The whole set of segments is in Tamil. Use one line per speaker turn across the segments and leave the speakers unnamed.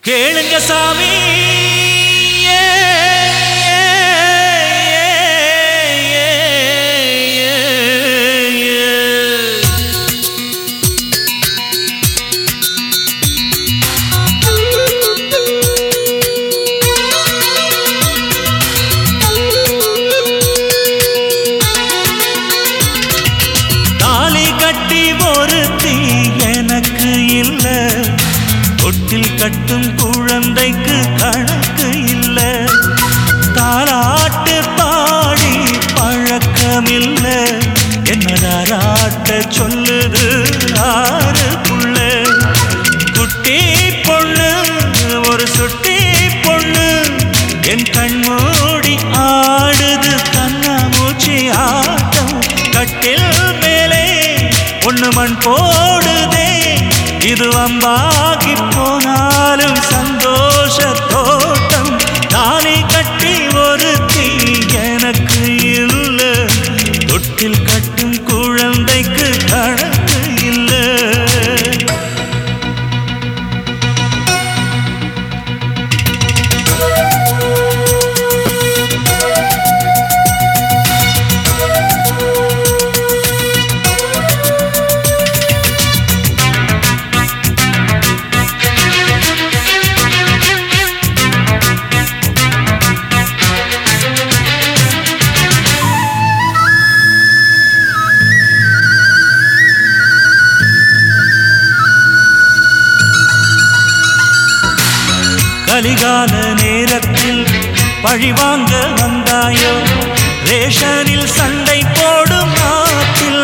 கேளுங்க சாமி ஏ, ஏ, ஏ, ஏ, ஏ. தாலி கட்டி ஒருத்தி எனக்கு இல்ல தொட்டில் கட்டும் குழந்தைக்கு கணக்கு இல்ல தாலாட்டு பாடி பழக்கமில்ல என்னதாராட்ட சொல்லுது ஆறு புள்ள குட்டி பொண்ணு ஒரு சுட்டி பொண்ணு என் கண்மூடி ஆடுது கண்ணாமூச்சி ஆட்டம் கட்டில் மேலே ஒண்ணு மண் போடுதே இது அம்பாகி போனாலும் சந்தோஷ தோட்டம் தாலி கட்டி ஒரு தீ எனக்கு இல்ல தொட்டில் கட்டும் குழந்தைக்கு கணக்கு இல்லை கலிகால நேரத்தில் பழிவாங்க வந்தாயோ ரேஷனில் சண்டை போடும் நாட்டில்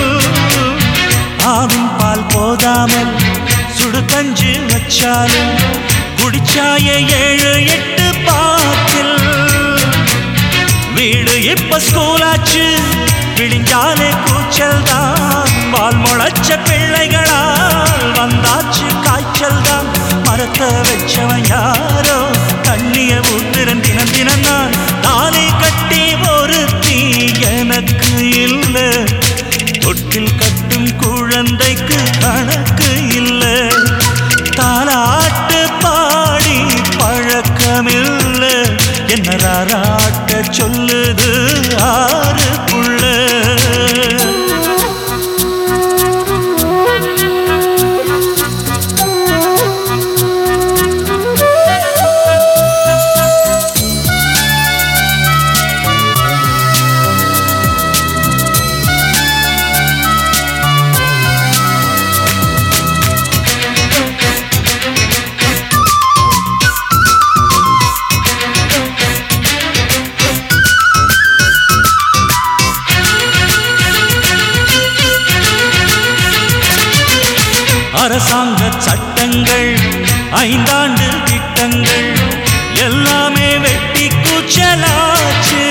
ஆவின் பால் போதாமல் சுடு கஞ்சு வச்சாலும் குடிச்சாய ஏழு எட்டு பாத்தில் வீடு இப்ப ஸ்கூலாச்சு விழிஞ்சாலே கூச்சல் தான் பால் முளைச்ச பிள்ளைகளால் வந்தாச்சு காய்ச்சல் தான் மரத்த வச்சவன் யாரோ தண்ணிய ஊத்துறன் தினம் தினம் நான் தாலி கட்டி ஒரு தீ எனக்கு இல்ல தொட்டில் கட்டும் குழந்தைக்கு கணக்கு இல்ல தாலாட்டு பாடி பழக்கமில்ல என்ன ராராட்ட சொல்லுது ஆறு புள்ள அரசாங்க சட்டங்கள் ஐந்தாண்டு திட்டங்கள் எல்லாமே வெட்டி கூச்சலாச்சு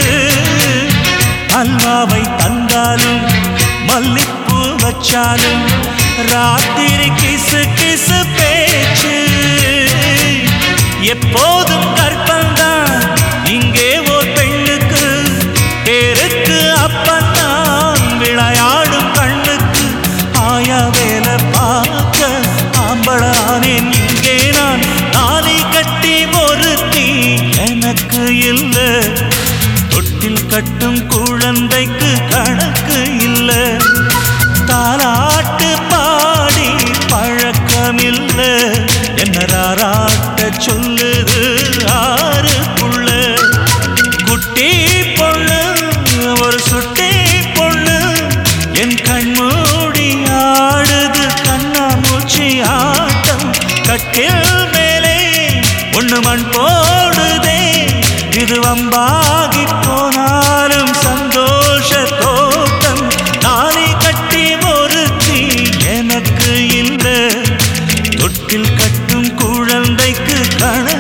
அல்வாவை தந்தாலும் மல்லிப்பூ வச்சாலும் ராத்திரி கிசு கிசு பேச்சு எப்போதும் கற்பந்தான் இங்கே ஓர் பெண்ணுக்கு பேருக்கு அப்பந்தான் விளையாடும் கண்ணுக்கு ஆயா வேலை பார்க்க ஆம்பளானேன் இங்கே நான் தாலி கட்டி ஒரு தீ எனக்கு இல்ல தொட்டில் கட்டும் குழந்தைக்கு கணக்கு இல்ல தாலாட்டு பாடி பழக்கமில்ல என்ன ராராட்ட சொல்லுது ஆறு புள்ள குட்டி பொண்ணு ஒரு சுட்டி பொண்ணு என் கண்மூடி ஆடுது கண்ணாமூச்சி ஆட்டம் கட்டில் மேலே ஒண்ணு மண் போடுதே இது வம்பாகி போனாலும் சந்தோஷ தோட்டம் தாலி கட்டி ஒரு தீ எனக்கு இல்லை தொட்டில் கட்டும் குழந்தைக்கு கணக்கு